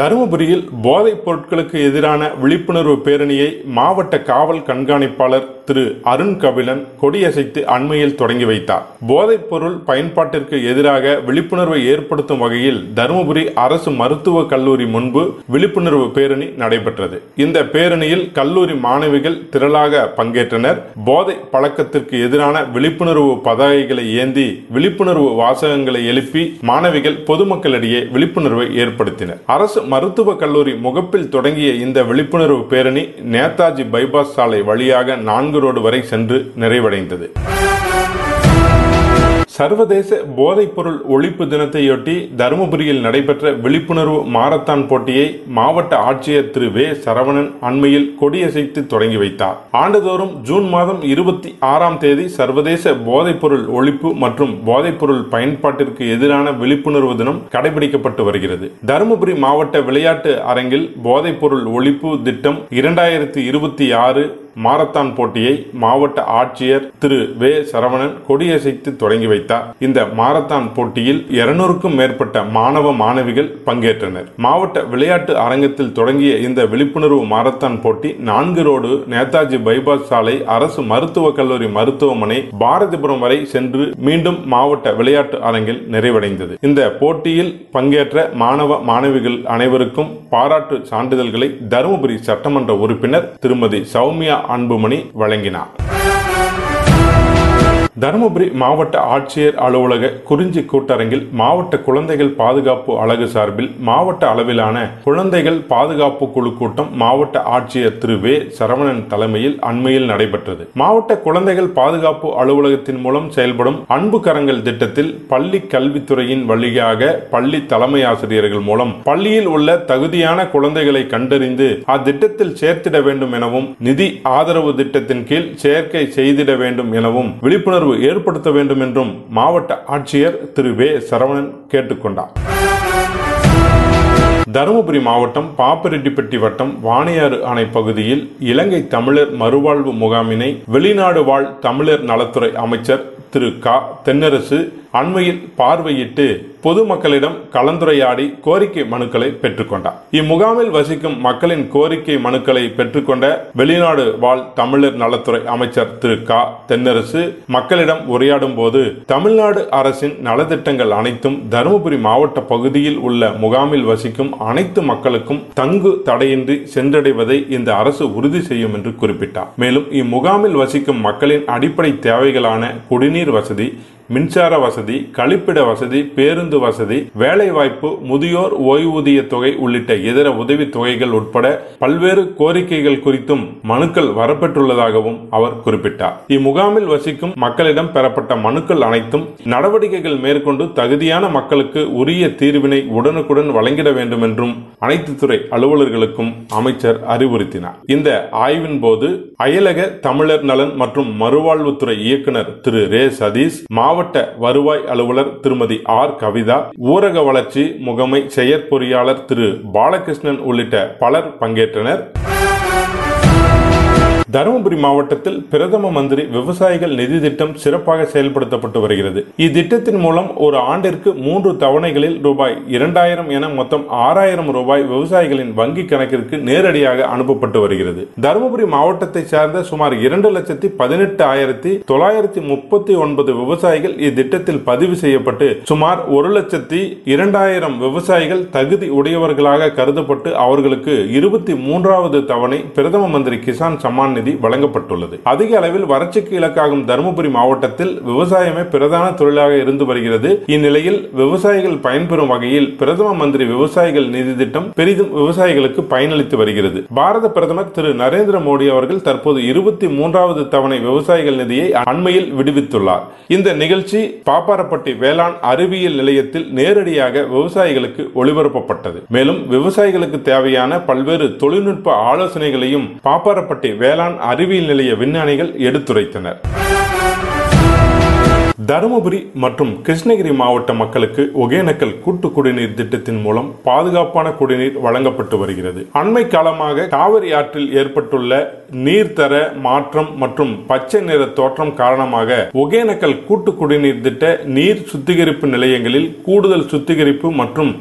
தருமபுரியில் போதைப் பொருட்களுக்கு எதிரான விழிப்புணர்வு பேரணியை மாவட்ட காவல் கண்காணிப்பாளர் திரு அருண் கபிலன் கொடியசைத்து அண்மையில் தொடங்கி வைத்தார் போதைப் பொருள் பயன்பாட்டிற்கு எதிராக விழிப்புணர்வை ஏற்படுத்தும் வகையில் தருமபுரி அரசு மருத்துவக் கல்லூரி முன்பு விழிப்புணர்வு பேரணி நடைபெற்றது இந்த பேரணியில் கல்லூரி மாணவிகள் திரளாக பங்கேற்றனர் போதை பழக்கத்திற்கு எதிரான விழிப்புணர்வு பதாகைகளை ஏந்தி விழிப்புணர்வு வாசகங்களை எழுப்பி மாணவிகள் பொதுமக்களிடையே விழிப்புணர்வை ஏற்படுத்தினர் அரசு மருத்துவக் கல்லூரி முகப்பில் தொடங்கிய இந்த விழிப்புணர்வு பேரணி நேதாஜி பைபாஸ் சாலை வழியாக நான்கு ரோடு வரை சென்று நிறைவடைந்தது சர்வதேச போதைப் பொருள் ஒழிப்பு தினத்தையொட்டி தருமபுரியில் நடைபெற்ற விழிப்புணர்வு மாரத்தான் போட்டியை மாவட்ட ஆட்சியர் திரு வே சரவணன் அண்மையில் கொடியசைத்து தொடங்கி வைத்தார் ஆண்டுதோறும் ஜூன் மாதம் இருபத்தி ஆறாம் தேதி சர்வதேச போதைப் பொருள் ஒழிப்பு மற்றும் போதைப் பொருள் பயன்பாட்டிற்கு எதிரான விழிப்புணர்வு தினம் கடைபிடிக்கப்பட்டு வருகிறது தருமபுரி மாவட்ட விளையாட்டு அரங்கில் போதைப் பொருள் ஒழிப்பு திட்டம் இரண்டாயிரத்தி இருபத்தி ஆறு மாரத்தான் போட்டியை மாவட்ட ஆட்சியர் திரு வே சரவணன் கொடியசைத்து தொடங்கி வைத்தார் இந்த மாரத்தான் போட்டியில் இருநூறுக்கும் மேற்பட்ட மாணவ மாணவிகள் பங்கேற்றனர் மாவட்ட விளையாட்டு அரங்கத்தில் தொடங்கிய இந்த விழிப்புணர்வு மாரத்தான் போட்டி நான்கு ரோடு நேதாஜி பைபாஸ் சாலை அரசு மருத்துவக் கல்லூரி மருத்துவமனை பாரதிபுரம் வரை சென்று மீண்டும் மாவட்ட விளையாட்டு அரங்கில் நிறைவடைந்தது இந்த போட்டியில் பங்கேற்ற மாணவ மாணவிகள் அனைவருக்கும் பாராட்டு சான்றிதழ்களை தருமபுரி சட்டமன்ற உறுப்பினர் திருமதி சௌமியா அன்புமணி வழங்கினார் தருமபுரி மாவட்ட ஆட்சியர் அலுவலக குறிஞ்சி கூட்டரங்கில் மாவட்ட குழந்தைகள் பாதுகாப்பு அலகு சார்பில் மாவட்ட அளவிலான குழந்தைகள் பாதுகாப்பு குழு கூட்டம் மாவட்ட ஆட்சியர் திரு வே சரவணன் தலைமையில் அண்மையில் நடைபெற்றது மாவட்ட குழந்தைகள் பாதுகாப்பு அலுவலகத்தின் மூலம் செயல்படும் அன்பு கரங்கள் திட்டத்தில் பள்ளி கல்வித்துறையின் வழியாக பள்ளி தலைமை ஆசிரியர்கள் மூலம் பள்ளியில் உள்ள தகுதியான குழந்தைகளை கண்டறிந்து அத்திட்டத்தில் சேர்த்திட வேண்டும் எனவும் நிதி ஆதரவு திட்டத்தின் கீழ் சேர்க்கை செய்திட வேண்டும் எனவும் விழிப்புணர்வு ஏற்படுத்த வேண்டும் என்றும் மாவட்ட ஆட்சியர் திரு வே சரவணன் கேட்டுக்கொண்டார் தருமபுரி மாவட்டம் பாப்பிரெட்டிப்பட்டி வட்டம் வாணியாறு அணை பகுதியில் இலங்கை தமிழர் மறுவாழ்வு முகாமினை வெளிநாடு வாழ் தமிழர் நலத்துறை அமைச்சர் திரு க தென்னரசு அண்மையில் பார்வையிட்டு பொதுமக்களிடம் கலந்துரையாடி கோரிக்கை மனுக்களை பெற்றுக்கொண்டார் இம்முகாமில் வசிக்கும் மக்களின் கோரிக்கை மனுக்களை பெற்றுக்கொண்ட வெளிநாடு வாழ் தமிழர் நலத்துறை அமைச்சர் திரு க தென்னரசு மக்களிடம் உரையாடும் போது தமிழ்நாடு அரசின் நலத்திட்டங்கள் அனைத்தும் தருமபுரி மாவட்ட பகுதியில் உள்ள முகாமில் வசிக்கும் அனைத்து மக்களுக்கும் தங்கு தடையின்றி சென்றடைவதை இந்த அரசு உறுதி செய்யும் என்று குறிப்பிட்டார் மேலும் இம்முகாமில் வசிக்கும் மக்களின் அடிப்படை தேவைகளான குடிநீர் வசதி மின்சார வசதி கழிப்பிட வசதி பேருந்து வசதி வேலைவாய்ப்பு முதியோர் ஓய்வூதிய தொகை உள்ளிட்ட இதர உதவி தொகைகள் உட்பட பல்வேறு கோரிக்கைகள் குறித்தும் மனுக்கள் வரப்பெற்றுள்ளதாகவும் அவர் குறிப்பிட்டார் இம்முகாமில் வசிக்கும் மக்களிடம் பெறப்பட்ட மனுக்கள் அனைத்தும் நடவடிக்கைகள் மேற்கொண்டு தகுதியான மக்களுக்கு உரிய தீர்வினை உடனுக்குடன் வழங்கிட வேண்டும் என்றும் அனைத்து துறை அலுவலர்களுக்கும் அமைச்சர் அறிவுறுத்தினார் இந்த ஆய்வின் போது அயலக தமிழர் நலன் மற்றும் மறுவாழ்வுத்துறை இயக்குநர் திரு ரே சதீஷ் மாவட்ட வருவாய் அலுவலர் திருமதி ஆர் கவிதா ஊரக வளர்ச்சி முகமை செயற்பொறியாளர் திரு பாலகிருஷ்ணன் உள்ளிட்ட பலர் பங்கேற்றனர் தருமபுரி மாவட்டத்தில் பிரதம மந்திரி விவசாயிகள் நிதி திட்டம் சிறப்பாக செயல்படுத்தப்பட்டு வருகிறது இத்திட்டத்தின் மூலம் ஒரு ஆண்டிற்கு மூன்று தவணைகளில் ரூபாய் இரண்டாயிரம் என மொத்தம் ஆறாயிரம் ரூபாய் விவசாயிகளின் வங்கி கணக்கிற்கு நேரடியாக அனுப்பப்பட்டு வருகிறது தருமபுரி மாவட்டத்தை சார்ந்த சுமார் இரண்டு லட்சத்தி பதினெட்டு ஆயிரத்தி தொள்ளாயிரத்தி முப்பத்தி ஒன்பது விவசாயிகள் இத்திட்டத்தில் பதிவு செய்யப்பட்டு சுமார் ஒரு லட்சத்தி இரண்டாயிரம் விவசாயிகள் தகுதி உடையவர்களாக கருதப்பட்டு அவர்களுக்கு இருபத்தி மூன்றாவது தவணை பிரதம மந்திரி கிசான் சம்மான் நிதி வழங்கப்பட்டுள்ளது அதிக அளவில் வறட்சிக்கு இலக்காகும் தருமபுரி மாவட்டத்தில் விவசாயமே பிரதான தொழிலாக இருந்து வருகிறது இந்நிலையில் விவசாயிகள் பயன்பெறும் வகையில் பிரதம மந்திரி விவசாயிகள் நிதி திட்டம் பெரிதும் விவசாயிகளுக்கு பயனளித்து வருகிறது பாரத பிரதமர் திரு நரேந்திர மோடி அவர்கள் தற்போது இருபத்தி மூன்றாவது தவணை விவசாயிகள் நிதியை அண்மையில் விடுவித்துள்ளார் இந்த நிகழ்ச்சி பாப்பாரப்பட்டி வேளாண் அறிவியல் நிலையத்தில் நேரடியாக விவசாயிகளுக்கு ஒளிபரப்பப்பட்டது மேலும் விவசாயிகளுக்கு தேவையான பல்வேறு தொழில்நுட்ப ஆலோசனைகளையும் பாப்பாரப்பட்டி வேளாண் அறிவியல் நிலைய விஞ்ஞானிகள் எடுத்துரைத்தனர் தருமபுரி மற்றும் கிருஷ்ணகிரி மாவட்ட மக்களுக்கு ஒகேனக்கல் கூட்டு குடிநீர் திட்டத்தின் மூலம் பாதுகாப்பான குடிநீர் வழங்கப்பட்டு வருகிறது அண்மை காலமாக காவிரி ஆற்றில் ஏற்பட்டுள்ள நீர்த்தர மாற்றம் மற்றும் பச்சை நிற தோற்றம் காரணமாக ஒகேனக்கல் கூட்டு குடிநீர் திட்ட நீர் சுத்திகரிப்பு நிலையங்களில் கூடுதல் சுத்திகரிப்பு மற்றும்